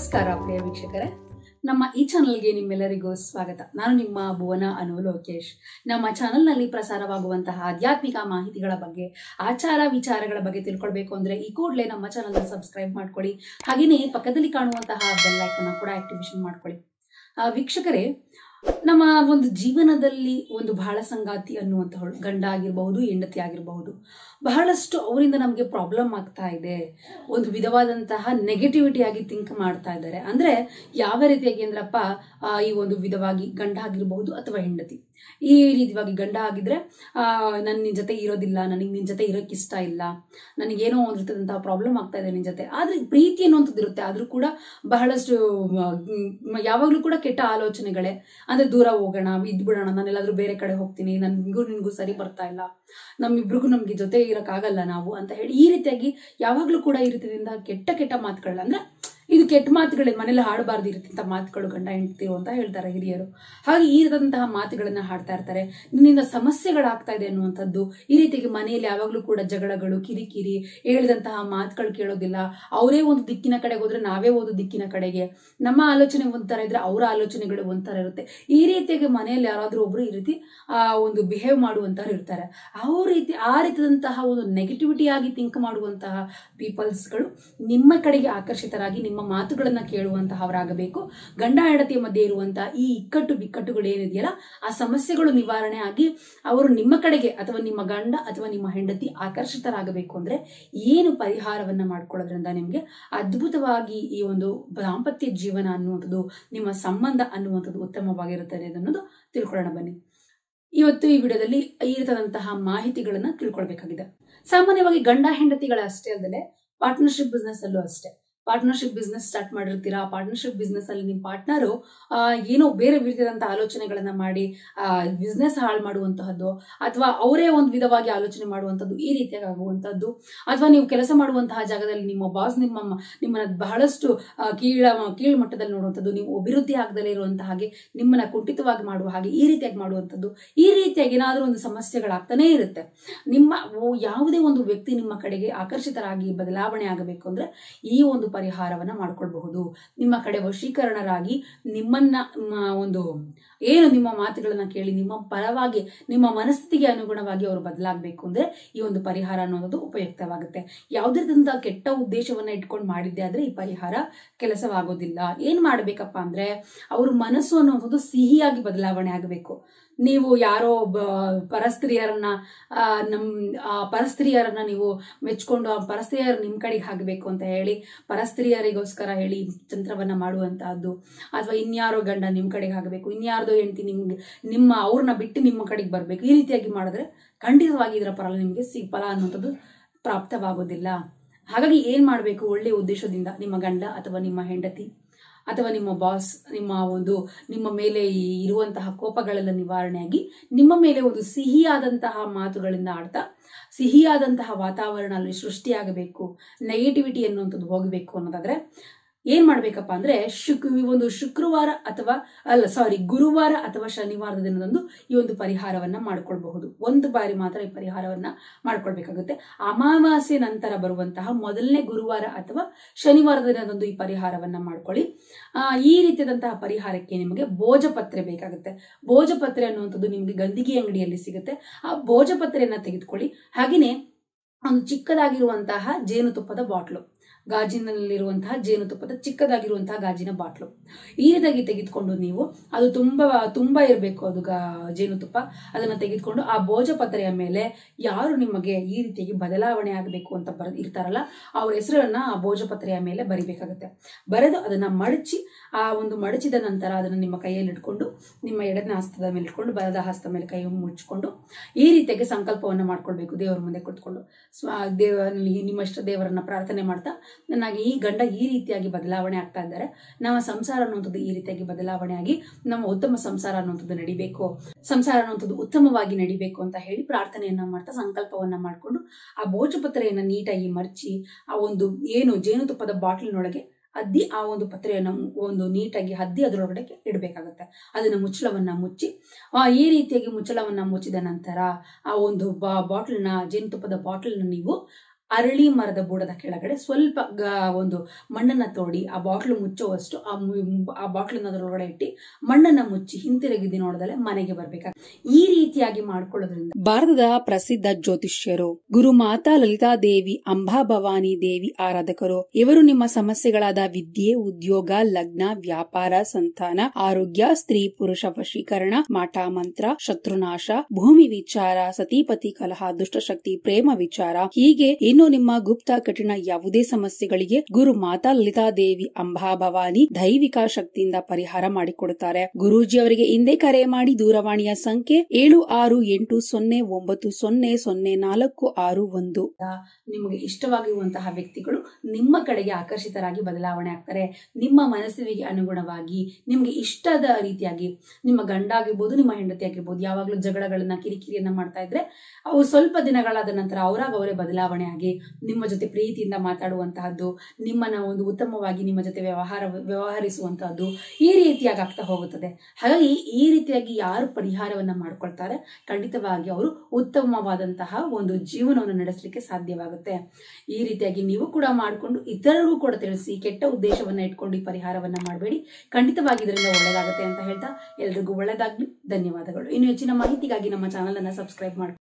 ನಮಸ್ಕಾರ ಪ್ರಿಯ ವೀಕ್ಷಕರೇ ನಮ್ಮ ಈ ಚಾನಲ್ಗೆ ನಿಮ್ಮೆಲ್ಲರಿಗೂ ಸ್ವಾಗತ ನಾನು ನಿಮ್ಮ ಭುವನ ಅನು ಲೋಕೇಶ್ ನಮ್ಮ ಚಾನಲ್ನಲ್ಲಿ ಪ್ರಸಾರವಾಗುವಂತಹ ಆಧ್ಯಾತ್ಮಿಕ ಮಾಹಿತಿಗಳ ಬಗ್ಗೆ ಆಚಾರ ವಿಚಾರಗಳ ಬಗ್ಗೆ ತಿಳ್ಕೊಳ್ಬೇಕು ಅಂದ್ರೆ ಈ ಕೂಡಲೇ ನಮ್ಮ ಚಾನಲ್ನ ಸಬ್ಸ್ಕ್ರೈಬ್ ಮಾಡ್ಕೊಳ್ಳಿ ಹಾಗೆಯೇ ಪಕ್ಕದಲ್ಲಿ ಕಾಣುವಂತಹ ಬೆಲ್ ಐಕನ್ ಕೂಡ ಆಕ್ಟಿವೇಶನ್ ಮಾಡ್ಕೊಳ್ಳಿ ಆ, ವೀಕ್ಷಕರೇ ನಮ್ಮ ಒಂದು ಜೀವನದಲ್ಲಿ ಒಂದು ಬಹಳ ಸಂಗಾತಿ ಅನ್ನುವಂತಹ ಗಂಡ ಆಗಿರಬಹುದು ಹೆಂಡತಿ ಆಗಿರಬಹುದು ಬಹಳಷ್ಟು ಅವರಿಂದ ನಮಗೆ ಪ್ರಾಬ್ಲಮ್ ಆಗ್ತಾ ಇದೆ ಒಂದು ವಿಧವಾದಂತಹ ನೆಗೆಟಿವಿಟಿ ಆಗಿ ಥಿಂಕ್ ಮಾಡ್ತಾ ಇದ್ದಾರೆ ಅಂದ್ರೆ ಯಾವ ರೀತಿಯಾಗಿ ಅಂದ್ರಪ್ಪ ಆ, ಈ ಒಂದು ವಿಧವಾಗಿ ಗಂಡ ಆಗಿರಬಹುದು ಅಥವಾ ಹೆಂಡತಿ ಈ ರೀತಿಯಾಗಿ ಗಂಡ ಆಗಿದ್ರೆ ಆ, ನನ್ನ ನಿನ್ ಜೊತೆ ಇರೋದಿಲ್ಲ ನನಗೆ ನಿನ್ ಜೊತೆ ಇರೋಕೆ ಇಷ್ಟ ಇಲ್ಲ ನನಗೇನೋ ಒಂದು ರೀತಿಯಾದಂತಹ ಪ್ರಾಬ್ಲಮ್ ಆಗ್ತಾ ಇದೆ ನಿನ್ ಜೊತೆ ಆದ್ರೆ ಪ್ರೀತಿ ಅನ್ನುವಂಥದ್ದು ಇರುತ್ತೆ ಆದ್ರೂ ಕೂಡ ಬಹಳಷ್ಟು ಮ್, ಯಾವಾಗ್ಲೂ ಕೂಡ ಕೆಟ್ಟ ಆಲೋಚನೆಗಳೇ ಅಂದ್ರೆ ದೂರ ಹೋಗೋಣ ಇದ್ಬಿಡೋಣ ನಾನೆಲ್ಲಾದ್ರೂ ಬೇರೆ ಕಡೆ ಹೋಗ್ತೀನಿ ನನ್ಗೂ ನಿನ್ಗೂ ಸರಿ ಬರ್ತಾ ಇಲ್ಲ ನಮ್ಮಿಬ್ರಿಗೂ ನಮ್ಗೆ ಜೊತೆ ಇರಕ್ಕಾಗಲ್ಲ ನಾವು ಅಂತ ಹೇಳಿ ಈ ರೀತಿಯಾಗಿ ಯಾವಾಗ್ಲೂ ಕೂಡ ಈ ರೀತಿಯಿಂದ ಕೆಟ್ಟ ಕೆಟ್ಟ ಮಾತುಗಳನ್ನ ಅಂದ್ರೆ ಇದು ಕೆಟ್ಟ ಮಾತುಗಳೇ ಮನೇಲಿ ಹಾಡಬಾರ್ದು ಈ ರೀತಿಯ ಮಾತುಗಳು ಗಂಡ ಹೆಂಡ್ತಿರು ಅಂತ ಹೇಳ್ತಾರೆ ಹಿರಿಯರು ಹಾಗೆ ಈ ರೀತಿಯಾದಂತಹ ಮಾತುಗಳನ್ನ ಹಾಡ್ತಾ ಇರ್ತಾರೆ ನಿನ್ನಿಂದ ಸಮಸ್ಯೆಗಳಾಗ್ತಾ ಇದೆ ಅನ್ನುವಂಥದ್ದು ಈ ರೀತಿಯಾಗಿ ಮನೆಯಲ್ಲಿ ಯಾವಾಗ್ಲೂ ಕೂಡ ಜಗಳಗಳು ಕಿರಿಕಿರಿ ಹೇಳಿದಂತಹ ಮಾತುಗಳು ಕೇಳೋದಿಲ್ಲ ಅವರೇ ಒಂದು ದಿಕ್ಕಿನ ಕಡೆಗೆ ಹೋದ್ರೆ ನಾವೇ ಒಂದು ದಿಕ್ಕಿನ ಕಡೆಗೆ ನಮ್ಮ ಆಲೋಚನೆ ಒಂಥರ ಇದ್ರೆ ಅವರ ಆಲೋಚನೆಗಳು ಒಂಥರ ಇರುತ್ತೆ ಈ ರೀತಿಯಾಗಿ ಮನೆಯಲ್ಲಿ ಯಾರಾದ್ರೂ ಒಬ್ರು ಈ ರೀತಿ ಆ ಒಂದು ಬಿಹೇವ್ ಮಾಡುವಂತವ್ರು ಇರ್ತಾರೆ ಆ ರೀತಿ ಆ ರೀತಿಯಾದಂತಹ ಒಂದು ನೆಗೆಟಿವಿಟಿ ಆಗಿ ಥಿಂಕ್ ಮಾಡುವಂತಹ ಪೀಪಲ್ಸ್ಗಳು ನಿಮ್ಮ ಕಡೆಗೆ ಆಕರ್ಷಿತರಾಗಿ ನಿಮ್ಮ ಮಾತುಗಳನ್ನ ಕೇಳುವಂತಹವರಾಗಬೇಕು ಗಂಡ ಹೆಂಡತಿಯ ಮಧ್ಯೆ ಇರುವಂತಹ ಈ ಇಕ್ಕಟ್ಟು ಬಿಕ್ಕಟ್ಟುಗಳು ಏನಿದೆಯಲ್ಲ ಆ ಸಮಸ್ಯೆಗಳು ನಿವಾರಣೆ ಆಗಿ ಅವರು ನಿಮ್ಮ ಕಡೆಗೆ ಅಥವಾ ನಿಮ್ಮ ಗಂಡ ಅಥವಾ ನಿಮ್ಮ ಹೆಂಡತಿ ಆಕರ್ಷಿತರಾಗಬೇಕು ಅಂದ್ರೆ ಏನು ಪರಿಹಾರವನ್ನ ಮಾಡ್ಕೊಳ್ಳೋದ್ರಿಂದ ನಿಮಗೆ ಅದ್ಭುತವಾಗಿ ಈ ಒಂದು ದಾಂಪತ್ಯ ಜೀವನ ಅನ್ನುವಂಥದ್ದು ನಿಮ್ಮ ಸಂಬಂಧ ಅನ್ನುವಂಥದ್ದು ಉತ್ತಮವಾಗಿರುತ್ತದೆ ಅನ್ನೋದು ತಿಳ್ಕೊಳ್ಳೋಣ ಬನ್ನಿ ಇವತ್ತು ಈ ವಿಡಿಯೋದಲ್ಲಿ ಈ ರೀತಿಯಾದಂತಹ ಮಾಹಿತಿಗಳನ್ನ ತಿಳ್ಕೊಳ್ಬೇಕಾಗಿದೆ ಸಾಮಾನ್ಯವಾಗಿ ಗಂಡ ಹೆಂಡತಿಗಳ ಅಷ್ಟೇ ಅಲ್ಲದೆ ಪಾರ್ಟ್ನರ್ಶಿಪ್ ಬಿಸ್ನೆಸ್ ಅಲ್ಲೂ ಅಷ್ಟೇ ಪಾರ್ಟ್ನರ್ಶಿಪ್ ಬಿಸ್ನೆಸ್ ಸ್ಟಾರ್ಟ್ ಮಾಡಿರ್ತೀರಾ ಪಾರ್ಟ್ನರ್ಶಿಪ್ ಬಿಸ್ನೆಸ್ ಅಲ್ಲಿ ನಿಮ್ಮ ಪಾರ್ಟ್ನರು ಏನೋ ಬೇರೆ ರೀತಿಯಾದಂತಹ ಆಲೋಚನೆಗಳನ್ನ ಮಾಡಿ ಬಿಸ್ನೆಸ್ ಹಾಳು ಮಾಡುವಂತಹದ್ದು ಅಥವಾ ಅವರೇ ಒಂದು ವಿಧವಾಗಿ ಆಲೋಚನೆ ಮಾಡುವಂಥದ್ದು ಈ ರೀತಿಯಾಗಿ ಆಗುವಂಥದ್ದು ಅಥವಾ ನೀವು ಕೆಲಸ ಮಾಡುವಂತಹ ಜಾಗದಲ್ಲಿ ನಿಮ್ಮ ಬಾಸ್ ನಿಮ್ಮ ನಿಮ್ಮನ್ನ ಬಹಳಷ್ಟು ಆ, ಕೀಳ ಕೀಳು ಮಟ್ಟದಲ್ಲಿ ನೋಡುವಂಥದ್ದು ನೀವು ಅಭಿವೃದ್ಧಿ ಆಗದಲ್ಲೇ ಇರುವಂತಹ ಹಾಗೆ ನಿಮ್ಮನ್ನ ಕುಂಠಿತವಾಗಿ ಮಾಡುವ ಹಾಗೆ ಈ ರೀತಿಯಾಗಿ ಮಾಡುವಂಥದ್ದು ಈ ರೀತಿಯಾಗಿ ಏನಾದರೂ ಒಂದು ಸಮಸ್ಯೆಗಳಾಗ್ತಾನೇ ಇರುತ್ತೆ ನಿಮ್ಮ ಓ- ಯಾವುದೇ ಒಂದು ವ್ಯಕ್ತಿ ನಿಮ್ಮ ಕಡೆಗೆ ಆಕರ್ಷಿತರಾಗಿ ಬದಲಾವಣೆ ಆಗಬೇಕು ಅಂದ್ರೆ ಈ ಒಂದು ಪರಿಹಾರವನ್ನ ಮಾಡ್ಕೊಳ್ಬಹುದು ನಿಮ್ಮ ಕಡೆ ವಶೀಕರಣರಾಗಿ ನಿಮ್ಮನ್ನ ಮ, ಒಂದು ಏನು ನಿಮ್ಮ ಮಾತುಗಳನ್ನ ಕೇಳಿ ನಿಮ್ಮ ಪರವಾಗಿ ನಿಮ್ಮ ಮನಸ್ಥಿತಿಗೆ ಅನುಗುಣವಾಗಿ ಅವರು ಬದಲಾಗಬೇಕು ಅಂದ್ರೆ ಈ ಒಂದು ಪರಿಹಾರ ಅನ್ನೋದು ಉಪಯುಕ್ತವಾಗುತ್ತೆ ಯಾವುದೇ ರೀತಿಯಿಂದ ಕೆಟ್ಟ ಉದ್ದೇಶವನ್ನ ಇಟ್ಕೊಂಡು ಮಾಡಿದ್ದೆ ಆದ್ರೆ ಈ ಪರಿಹಾರ ಕೆಲಸವಾಗೋದಿಲ್ಲ ಏನ್ ಮಾಡ್ಬೇಕಪ್ಪ ಅಂದ್ರೆ ಅವ್ರ ಮನಸ್ಸು ಅನ್ನೋದು ಸಿಹಿಯಾಗಿ ಬದಲಾವಣೆ ಆಗಬೇಕು ನೀವು ಯಾರೋ ಒಬ್ಬ ಪರಸ್ತ್ರೀಯರನ್ನ ಆ, ನಮ್ ಆ ಪರಸ್ತ್ರೀಯರನ್ನ ನೀವು ಮೆಚ್ಕೊಂಡು ಆ ಪರಸ್ತ್ರೀಯರು ನಿಮ್ ಕಡೆಗೆ ಹಾಕಬೇಕು ಅಂತ ಹೇಳಿ ಪರಸ್ತ್ರೀಯರಿಗೋಸ್ಕರ ಹೇಳಿ ತಂತ್ರವನ್ನ ಮಾಡುವಂತಹದ್ದು ಅಥವಾ ಇನ್ಯಾರೋ ಗಂಡ ನಿಮ್ ಕಡೆಗೆ ಹಾಕಬೇಕು ಇನ್ಯಾರ್ದೋ ಹೆಂಡತಿ ನಿಮ್ಗೆ ನಿಮ್ಮ ಅವ್ರನ್ನ ಬಿಟ್ಟು ನಿಮ್ಮ ಕಡೆಗೆ ಬರಬೇಕು ಈ ರೀತಿಯಾಗಿ ಮಾಡಿದ್ರೆ ಖಂಡಿತವಾಗಿ ಇದರ ಫಲ ನಿಮಗೆ ಸಿ ಫಲ ಅನ್ನುವಂಥದ್ದು ಪ್ರಾಪ್ತವಾಗೋದಿಲ್ಲ ಹಾಗಾಗಿ ಏನ್ ಮಾಡಬೇಕು ಒಳ್ಳೆಯ ಉದ್ದೇಶದಿಂದ ನಿಮ್ಮ ಗಂಡ ಅಥವಾ ನಿಮ್ಮ ಹೆಂಡತಿ ಅಥವಾ ನಿಮ್ಮ ಬಾಸ್ ನಿಮ್ಮ ಒಂದು ನಿಮ್ಮ ಮೇಲೆ ಈ ಇರುವಂತಹ ಕೋಪಗಳೆಲ್ಲ ನಿವಾರಣೆಯಾಗಿ ನಿಮ್ಮ ಮೇಲೆ ಒಂದು ಸಿಹಿಯಾದಂತಹ ಮಾತುಗಳಿಂದ ಆಡ್ತಾ ಸಿಹಿಯಾದಂತಹ ವಾತಾವರಣ ಅಲ್ಲಿ ಸೃಷ್ಟಿಯಾಗಬೇಕು ನೆಗೆಟಿವಿಟಿ ಅನ್ನುವಂಥದ್ದು ಹೋಗಬೇಕು ಅನ್ನೋದಾದ್ರೆ ಏನ್ ಮಾಡ್ಬೇಕಪ್ಪ ಅಂದ್ರೆ ಶುಕ್ ಈ ಒಂದು ಶುಕ್ರವಾರ ಅಥವಾ ಅಲ್ಲ ಸಾರಿ ಗುರುವಾರ ಅಥವಾ ಶನಿವಾರದ ದಿನದಂದು ಈ ಒಂದು ಪರಿಹಾರವನ್ನ ಮಾಡ್ಕೊಳ್ಬಹುದು ಒಂದು ಬಾರಿ ಮಾತ್ರ ಈ ಪರಿಹಾರವನ್ನ ಮಾಡ್ಕೊಳ್ಬೇಕಾಗುತ್ತೆ ಅಮಾವಾಸ್ಯೆ ನಂತರ ಬರುವಂತಹ ಮೊದಲನೇ ಗುರುವಾರ ಅಥವಾ ಶನಿವಾರದ ದಿನದಂದು ಈ ಪರಿಹಾರವನ್ನ ಮಾಡ್ಕೊಳ್ಳಿ ಆ, ಈ ರೀತಿಯಾದಂತಹ ಪರಿಹಾರಕ್ಕೆ ನಿಮಗೆ ಭೋಜಪತ್ರೆ ಬೇಕಾಗುತ್ತೆ ಭೋಜಪತ್ರೆ ಅನ್ನುವಂಥದ್ದು ನಿಮಗೆ ಗಂದಿಗೆ ಅಂಗಡಿಯಲ್ಲಿ ಸಿಗುತ್ತೆ ಆ ಭೋಜಪತ್ರೆಯನ್ನ ತೆಗೆದುಕೊಳ್ಳಿ ಹಾಗೆಯೇ ಒಂದು ಚಿಕ್ಕದಾಗಿರುವಂತಹ ಜೇನುತುಪ್ಪದ ಬಾಟ್ಲು ಗಾಜಿನಲ್ಲಿರುವಂತಹ ಜೇನುತುಪ್ಪದ ಚಿಕ್ಕದಾಗಿರುವಂತಹ ಗಾಜಿನ ಬಾಟ್ಲು ಈ ರೀತಿಯಾಗಿ ತೆಗೆದುಕೊಂಡು ನೀವು ಅದು ತುಂಬಾ ತುಂಬಾ ಇರಬೇಕು ಅದು ಗಾ ಜೇನುತುಪ್ಪ ಅದನ್ನ ತೆಗೆದುಕೊಂಡು ಆ ಭೋಜಪತ್ರೆಯ ಮೇಲೆ ಯಾರು ನಿಮಗೆ ಈ ರೀತಿಯಾಗಿ ಬದಲಾವಣೆ ಆಗಬೇಕು ಅಂತ ಬರ ಇರ್ತಾರಲ್ಲ ಅವ್ರ ಹೆಸರನ್ನ ಆ ಭೋಜಪತ್ರೆಯ ಮೇಲೆ ಬರಿಬೇಕಾಗುತ್ತೆ ಬರೆದು ಅದನ್ನ ಮಡಚಿ ಆ ಒಂದು ಮಡಚಿದ ನಂತರ ಅದನ್ನ ನಿಮ್ಮ ಕೈಯಲ್ಲಿ ಇಟ್ಕೊಂಡು ನಿಮ್ಮ ಎಡನ ಹಸ್ತದ ಮೇಲೆ ಇಟ್ಕೊಂಡು ಬಲದ ಹಸ್ತ ಮೇಲೆ ಕೈ ಮುಚ್ಕೊಂಡು ಈ ರೀತಿಯಾಗಿ ಸಂಕಲ್ಪವನ್ನ ಮಾಡ್ಕೊಳ್ಬೇಕು ದೇವರ ಮುಂದೆ ಕುತ್ಕೊಂಡು ಸ್ವ ದೇವ ನಿಮ್ಮ ಇಷ್ಟ ದೇವರನ್ನ ಪ್ರಾರ್ಥನೆ ಮಾಡ್ತಾ ನನಗೆ ಈ ಗಂಡ ಈ ರೀತಿಯಾಗಿ ಬದಲಾವಣೆ ಆಗ್ತಾ ಇದ್ದಾರೆ ನಮ್ಮ ಸಂಸಾರ ಅನ್ನುವಂಥದ್ದು ಈ ರೀತಿಯಾಗಿ ಬದಲಾವಣೆ ಆಗಿ ನಮ್ಮ ಉತ್ತಮ ಸಂಸಾರ ಅನ್ನುವಂಥದ್ದು ನಡಿಬೇಕು ಸಂಸಾರ ಅನ್ನುವಂಥದ್ದು ಉತ್ತಮವಾಗಿ ನಡಿಬೇಕು ಅಂತ ಹೇಳಿ ಪ್ರಾರ್ಥನೆಯನ್ನ ಮಾಡ್ತಾ ಸಂಕಲ್ಪವನ್ನ ಮಾಡ್ಕೊಂಡು ಆ ಭೋಜಪತ್ರೆಯನ್ನ ನೀಟಾಗಿ ಮರ್ಚಿ ಆ ಒಂದು ಏನು ಜೇನುತುಪ್ಪದ ಬಾಟ್ಲಿನೊಳಗೆ ಅದ್ದಿ ಆ ಒಂದು ಪತ್ರೆಯನ್ನು ಒಂದು ನೀಟಾಗಿ ಹದ್ದಿ ಅದರೊಳಗಡೆ ಇಡಬೇಕಾಗುತ್ತೆ ಅದನ್ನ ಮುಚ್ಚಳವನ್ನ ಮುಚ್ಚಿ ಆ ಈ ರೀತಿಯಾಗಿ ಮುಚ್ಚಳವನ್ನ ಮುಚ್ಚಿದ ನಂತರ ಆ ಒಂದು ಬಾ ಬಾಟ್ಲನ್ನ ಜೇನುತುಪ್ಪದ ಬಾಟ್ಲನ್ನ ನೀವು ಅರಳಿ ಮರದ ಬುಡದ ಕೆಳಗಡೆ ಸ್ವಲ್ಪ ಗ- ಒಂದು ಮಣ್ಣನ್ನ ತೋಡಿ ಆ ಬಾಟ್ಲು ಮುಚ್ಚುವಷ್ಟು ಆ ಮು- ಆ ಬಾಟ್ಲನ್ನ ಅದರೊಳಗಡೆ ಇಟ್ಟು ಮಣ್ಣನ್ನ ಮುಚ್ಚಿ ಹಿಂತಿರುಗಿದ್ದು ನೋಡಿದಲೆ ಮನೆಗೆ ಬರ್ಬೇಕಾಗ ಈ ರೀತಿಯಾಗಿ ಮಾಡ್ಕೊಳ್ಳೋದ್ರಿಂದ ಭಾರತದ ಪ್ರಸಿದ್ಧ ಜ್ಯೋತಿಷ್ಯರು ಗುರು ಮಾತಾ ಲಲಿತಾ ದೇವಿ ಅಂಬಾ ಭವಾನಿ ದೇವಿ ಆರಾಧಕರು ಇವರು ನಿಮ್ಮ ಸಮಸ್ಯೆಗಳಾದ ವಿದ್ಯೆ ಉದ್ಯೋಗ ಲಗ್ನ ವ್ಯಾಪಾರ ಸಂತಾನ ಆರೋಗ್ಯ ಸ್ತ್ರೀ ಪುರುಷ ವಶೀಕರಣ ಮಾಟ ಮಂತ್ರ ಶತ್ರುನಾಶ ಭೂಮಿ ವಿಚಾರ ಸತಿಪತಿ ಕಲಹ ದುಷ್ಟಶಕ್ತಿ ಪ್ರೇಮ ವಿಚಾರ ಹೀಗೆ ಇನ್ನು ನಿಮ್ಮ ಗುಪ್ತ ಕಠಿಣ ಯಾವುದೇ ಸಮಸ್ಯೆಗಳಿಗೆ ಗುರು ಮಾತಾ ಲಲಿತಾ ದೇವಿ ಅಂಬಾ ಭವಾನಿ ದೈವಿಕ ಶಕ್ತಿಯಿಂದ ಪರಿಹಾರ ಮಾಡಿಕೊಡುತ್ತಾರೆ ಗುರೂಜಿ ಅವರಿಗೆ ಹಿಂದೆ ಕರೆ ಮಾಡಿ ದೂರವಾಣಿಯ ಸಂಖ್ಯೆ ಏಳು ಆರು ಎಂಟು ಸೊನ್ನೆ ಒಂಬತ್ತು ಸೊನ್ನೆ ಸೊನ್ನೆ ನಾಲ್ಕು ಆರು ಒಂದು ನಿಮಗೆ ಇಷ್ಟವಾಗಿರುವಂತಹ ವ್ಯಕ್ತಿಗಳು ನಿಮ್ಮ ಕಡೆಗೆ ಆಕರ್ಷಿತರಾಗಿ ಬದಲಾವಣೆ ಆಗ್ತಾರೆ ನಿಮ್ಮ ಮನಸ್ಸಿಗೆ ಅನುಗುಣವಾಗಿ ನಿಮ್ಗೆ ಇಷ್ಟದ ರೀತಿಯಾಗಿ ನಿಮ್ಮ ಗಂಡ ಆಗಿರ್ಬೋದು ನಿಮ್ಮ ಹೆಂಡತಿ ಆಗಿರ್ಬೋದು ಯಾವಾಗಲೂ ಜಗಳಗಳನ್ನ ಕಿರಿಕಿರಿಯನ್ನ ಮಾಡ್ತಾ ಇದ್ರೆ ಅವು ಸ್ವಲ್ಪ ದಿನಗಳಾದ ನಂತರ ಅವರಾಗ ಅವರೇ ಬದಲಾವಣೆ ಆಗಿ ನಿಮ್ಮ ಜೊತೆ ಪ್ರೀತಿಯಿಂದ ಮಾತಾಡುವಂತಹದ್ದು ನಿಮ್ಮನ್ನ ಒಂದು ಉತ್ತಮವಾಗಿ ನಿಮ್ಮ ಜೊತೆ ವ್ಯವಹಾರ ವ್ಯವಹರಿಸುವಂತಹದ್ದು ಈ ರೀತಿಯಾಗಿ ಆಗ್ತಾ ಹೋಗುತ್ತದೆ ಹಾಗಾಗಿ ಈ ರೀತಿಯಾಗಿ ಯಾರು ಪರಿಹಾರವನ್ನ ಮಾಡ್ಕೊಳ್ತಾರೆ ಖಂಡಿತವಾಗಿ ಅವರು ಉತ್ತಮವಾದಂತಹ ಒಂದು ಜೀವನವನ್ನು ನಡೆಸಲಿಕ್ಕೆ ಸಾಧ್ಯವಾಗುತ್ತೆ ಈ ರೀತಿಯಾಗಿ ನೀವು ಕೂಡ ಮಾಡಿಕೊಂಡು ಇತರರಿಗೂ ಕೂಡ ತಿಳಿಸಿ ಕೆಟ್ಟ ಉದ್ದೇಶವನ್ನ ಇಟ್ಕೊಂಡು ಈ ಪರಿಹಾರವನ್ನ ಮಾಡಬೇಡಿ ಖಂಡಿತವಾಗಿ ಇದರಿಂದ ಒಳ್ಳೆಯದಾಗುತ್ತೆ ಅಂತ ಹೇಳ್ತಾ ಎಲ್ರಿಗೂ ಒಳ್ಳೆಯದಾಗ್ಲಿ ಧನ್ಯವಾದಗಳು ಇನ್ನು ಹೆಚ್ಚಿನ ಮಾಹಿತಿಗಾಗಿ ನಮ್ಮ ಚಾನಲ್ ಅನ್ನ ಸಬ್ಸ್ಕ್ರೈಬ್ ಮಾಡಿ